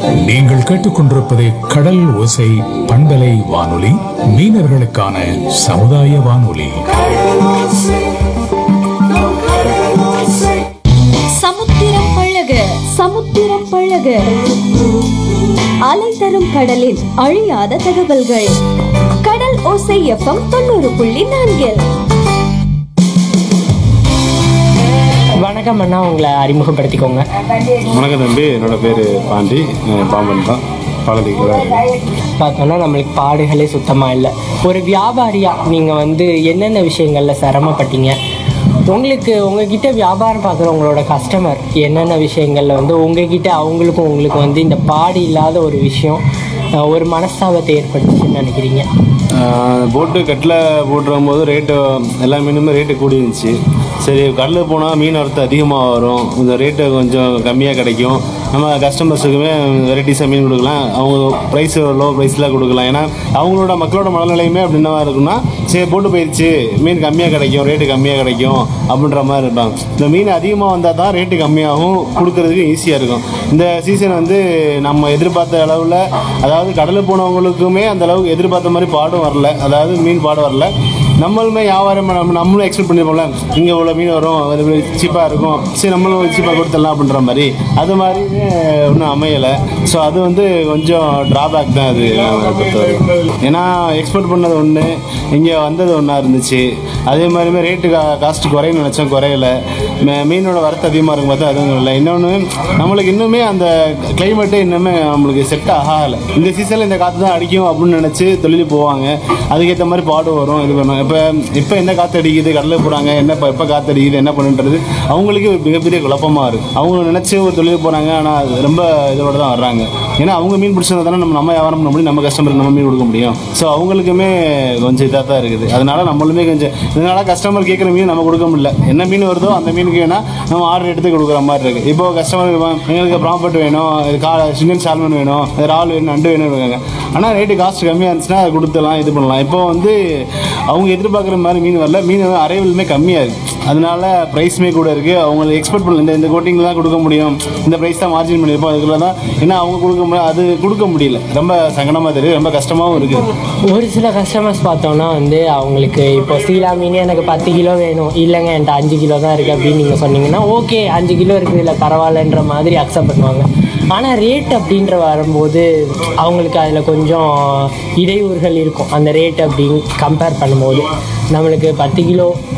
நீங்கள் கேட்டுக்கொண்டிருப்பது கடல் ஓசை பண்பலை வானொலி மீனவர்களுக்கான சமுதாய வானொலி சமுத்திரம் பழக சமுத்திரம் பழக அலை தரும் கடலின் அழியாத தகவல்கள் கடல் ஓசை எஃப்எம் தொண்ணூறு புள்ளி நான்கில் வணக்கம் அண்ணா உங்களை அறிமுகப்படுத்திக்கோங்க வணக்கம் தம்பி என்னோட பேர் பாண்டி நான் பாம்பன் தான் பாலதிக்கு தான் இருக்கேன் பார்த்தோன்னா நம்மளுக்கு பாடுகளே சுத்தமாக இல்லை ஒரு வியாபாரியாக நீங்கள் வந்து என்னென்ன விஷயங்களில் சிரமப்பட்டீங்க உங்களுக்கு உங்ககிட்ட வியாபாரம் பார்க்குறவங்களோட கஸ்டமர் என்னென்ன விஷயங்களில் வந்து உங்ககிட்ட அவங்களுக்கும் உங்களுக்கு வந்து இந்த பாடு இல்லாத ஒரு விஷயம் அஹ், ஒரு மனஸ்தாபத்தை ஏற்படுத்துச்சுன்னு நினைக்கிறீங்க போட்டு கட்டில் போட்டுருக்கும் போது ரேட்டு எல்லா மீனுமே ரேட்டு கூடி இருந்துச்சு சரி கடலில் போனால் மீன் வரத்து அதிகமாக வரும் இந்த ரேட்டு கொஞ்சம் கம்மியாக கிடைக்கும் நம்ம கஸ்டமர்ஸுக்குமே வெரைட்டிஸாக மீன் கொடுக்கலாம் அவங்க ப்ரைஸ் லோ ப்ரைஸில் கொடுக்கலாம் ஏன்னா அவங்களோட மக்களோட மனநிலையுமே அப்படின்னா இருக்குன்னா சரி போட்டு போயிடுச்சு மீன் கம்மியாக கிடைக்கும் ரேட்டு கம்மியாக கிடைக்கும் அப்படின்ற மாதிரி இருப்பாங்க இந்த மீன் அதிகமாக வந்தால் தான் ரேட்டு கம்மியாகும் கொடுக்கறதுக்கு ஈஸியாக இருக்கும் இந்த சீசன் வந்து நம்ம எதிர்பார்த்த அளவில் அதாவது கடலுக்கு போனவங்களுக்குமே அந்த அளவுக்கு எதிர்பார்த்த மாதிரி பாடும் வரல அதாவது மீன் பாடம் வரல நம்மளுமே வியாபாரம் நம்ம நம்மளும் எக்ஸ்பெக்ட் பண்ணிருப்போம்ல இங்கே இவ்வளோ மீன் வரும் அது சீப்பாக இருக்கும் சரி நம்மளும் சீப்பாக கொடுத்துடலாம் அப்படின்ற மாதிரி அது மாதிரி ஒன்றும் அமையலை ஸோ அது வந்து கொஞ்சம் ட்ராபேக் தான் அது நம்மளை பொறுத்தவரைக்கும். ஏன்னா எக்ஸ்பெக்ட் பண்ணது ஒன்று இங்கே வந்தது ஒன்றா இருந்துச்சு அதே மாதிரிமே ரேட்டு கா காஸ்ட் குறையன்னு நினச்சோம் குறையல மீ- மீனோட வரத்து அதிகமாக இருக்கும் பார்த்தா அதுவும் இல்லை இன்னொன்று நம்மளுக்கு இன்னுமே அந்த கிளைமேட்டே இன்னுமே நம்மளுக்கு செட் ஆகலை இந்த சீசனில் இந்த காற்று தான் அடிக்கும் அப்படின்னு நினச்சி தொழில் போவாங்க அதுக்கேற்ற மாதிரி பாடு வரும் இது பண்ணுவாங்க இப்போ இப்போ என்ன காற்று அடிக்குது கடலில் போகிறாங்க என்ன இப்போ எப்போ காற்று அடிக்குது என்ன பண்ணுன்றது அவங்களுக்கு ஒரு மிகப்பெரிய குழப்பமாக இருக்குது அவங்க நினச்சி ஒரு தொழில் போகிறாங்க ஆனால் ரொம்ப இதோட தான் வர்றாங்க ஏன்னா அவங்க மீன் பிடிச்சதை தானே நம்ம நம்ம வியாபாரம் பண்ண முடியும் நம்ம கஸ்டமருக்கு நம்ம மீன் கொடுக்க முடியும் ஸோ அவங்களுக்குமே கொஞ்சம் இதாக தான் இருக்குது அதனால நம்மளுமே கொஞ்சம் இதனால கஸ்டமர் கேட்குற மீன் நம்ம கொடுக்க முடியல என்ன மீன் வருதோ அந்த மீனுக்கு வேணால் நம்ம ஆர்டர் எடுத்து கொடுக்குற மாதிரி இருக்குது இப்போ கஸ்டமர் எங்களுக்கு ப்ராப்பர்ட் வேணும் இது கா சிங்கன் சால்மன் வேணும் இது இறால் வேணும் நண்டு வேணும் இருக்காங்க ஆனால் ரேட்டு காஸ்ட் கம்மியாக இருந்துச்சுன்னா அதை கொடுத்துடலாம் இது பண்ணலாம் இப்போ வந்து அவங்க எதிர்பார்க்குற மாதிரி மீன் வரல மீன் அரைவலுமே கம்மியாக இருக்குது அதனால ப்ரைஸுமே கூட இருக்குது அவங்க எக்ஸ்பெக்ட் பண்ணல இந்த இந்த கோட்டிங்கில் தான் கொடுக்க முடியும் இந்த ப்ரைஸ் தான் மார்ஜின் பண்ணியிருப்போம் அதுக்குள்ள தான் ஏன்னா அவங்க கொடுக்க முடியும் அது கொடுக்க முடியல ரொம்ப சங்கடமாக தெரியுது ரொம்ப கஷ்டமாகவும் இருக்குது ஒரு சில கஸ்டமர்ஸ் பார்த்தோம்னா வந்து அவங்களுக்கு இப்போ சீலா மீன் எனக்கு பத்து கிலோ வேணும் இல்லைங்க என்கிட்ட அஞ்சு கிலோ தான் இருக்குது அப்படின்னு நீங்கள் சொன்னீங்கன்னா ஓகே அஞ்சு கிலோ இருக்குது இல்லை பரவாயில்லன்ற மாதிரி அக்செப்ட் பண்ணுவாங்க ஆனால் ரேட் அப்படின்ற வரும்போது அவங்களுக்கு அதில் கொஞ்சம் இடையூறுகள் இருக்கும் அந்த ரேட் அப்படின்னு கம்பேர் பண்ணும்போது நம்மளுக்கு பத்து கிலோ